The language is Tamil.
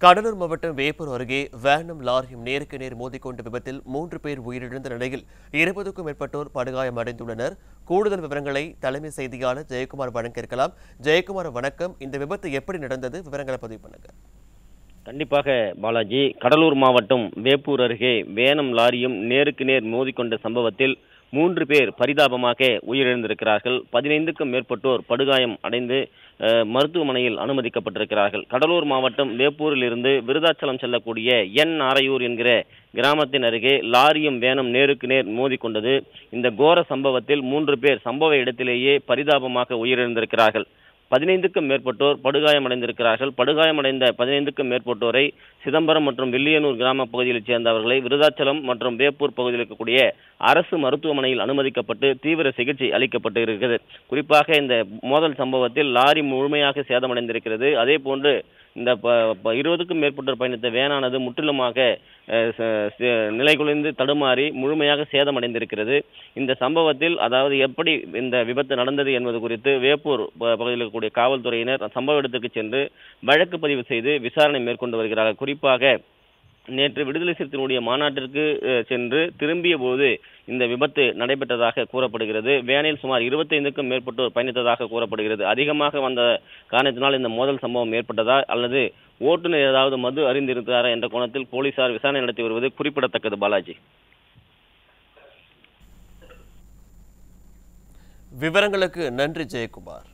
கடலூர் மாவட்டம் வேப்பூர் அருகே வேனும் லாரியும் நேருக்கு நேர் மோதிக்கொண்ட விபத்தில் மூன்று பேர் உயிரிழந்த நிலையில் இருபதுக்கும் மேற்பட்டோர் படுகாயமடைந்துள்ளனர் கூடுதல் விவரங்களை தலைமை செய்தியாளர் ஜெயக்குமார் வழங்க இருக்கலாம் ஜெயக்குமார் வணக்கம் இந்த விபத்து எப்படி நடந்தது விவரங்களை பதிவு பண்ணுங்க கண்டிப்பாக பாலாஜி கடலூர் மாவட்டம் வேப்பூர் அருகே வேனம் லாரியும் நேருக்கு நேர் மோதிக்கொண்ட சம்பவத்தில் மூன்று பேர் பரிதாபமாக உயிரிழந்திருக்கிறார்கள் பதினைந்துக்கும் மேற்பட்டோர் படுகாயம் அடைந்து அஹ், மருத்துவமனையில் அனுமதிக்கப்பட்டிருக்கிறார்கள் கடலூர் மாவட்டம் வேப்பூரில் இருந்து விருதாச்சலம் செல்லக்கூடிய என் ஆரையூர் என்கிற கிராமத்தின் அருகே லாரியும் வேனும் நேருக்கு நேர் மோதிக்கொண்டது இந்த கோர சம்பவத்தில் மூன்று பேர் சம்பவ இடத்திலேயே பரிதாபமாக உயிரிழந்திருக்கிறார்கள் பதினைந்துக்கும் மேற்பட்டோர் படுகாயமடைந்திருக்கிறார்கள் படுகாயமடைந்த பதினைந்துக்கும் மேற்பட்டோரை சிதம்பரம் மற்றும் வில்லியனூர் கிராம பகுதியைச் சேர்ந்தவர்களை விருதாச்சலம் மற்றும் வேப்பூர் பகுதியில் இருக்கக்கூடிய அரசு மருத்துவமனையில் அனுமதிக்கப்பட்டு தீவிர சிகிச்சை அளிக்கப்பட்டு இருக்கிறது குறிப்பாக இந்த மோதல் சம்பவத்தில் லாரி முழுமையாக சேதமடைந்திருக்கிறது அதே போன்று இந்த ப- ப- இருபதுக்கும் மேற்பட்டோர் பயணித்த வேனானது முற்றிலுமாக அஹ், ச- ச- நிலைகுலைந்து தடுமாறி முழுமையாக சேதமடைந்திருக்கிறது இந்த சம்பவத்தில் அதாவது எப்படி இந்த விபத்து நடந்தது என்பது குறித்து வேப்பூர் ப- பகுதியில் இருக்கக்கூடிய காவல்துறையினர் சம்பவ இடத்திற்கு சென்று வழக்கு பதிவு செய்து விசாரணை மேற்கொண்டு வருகிறார்கள் குறிப்பாக நேற்று விடுதலை சிறுத்தைகளுடைய மாநாட்டிற்கு அஹ், சென்று திரும்பிய போது இந்த விபத்து நடைபெற்றதாக கூறப்படுகிறது வேனில் சுமார் இருபத்தைந்துக்கும் மேற்பட்டோர் பயணித்ததாக கூறப்படுகிறது அதிகமாக வந்த காரணத்தினால் இந்த மோதல் சம்பவம் ஏற்பட்டதா அல்லது ஓட்டுநர் ஏதாவது மது அறிந்திருக்கிறாரா என்ற கோணத்தில் போலீசார் விசாரணை நடத்தி வருவது குறிப்பிடத்தக்கது பாலாஜி விவரங்களுக்கு நன்றி ஜெயக்குமார்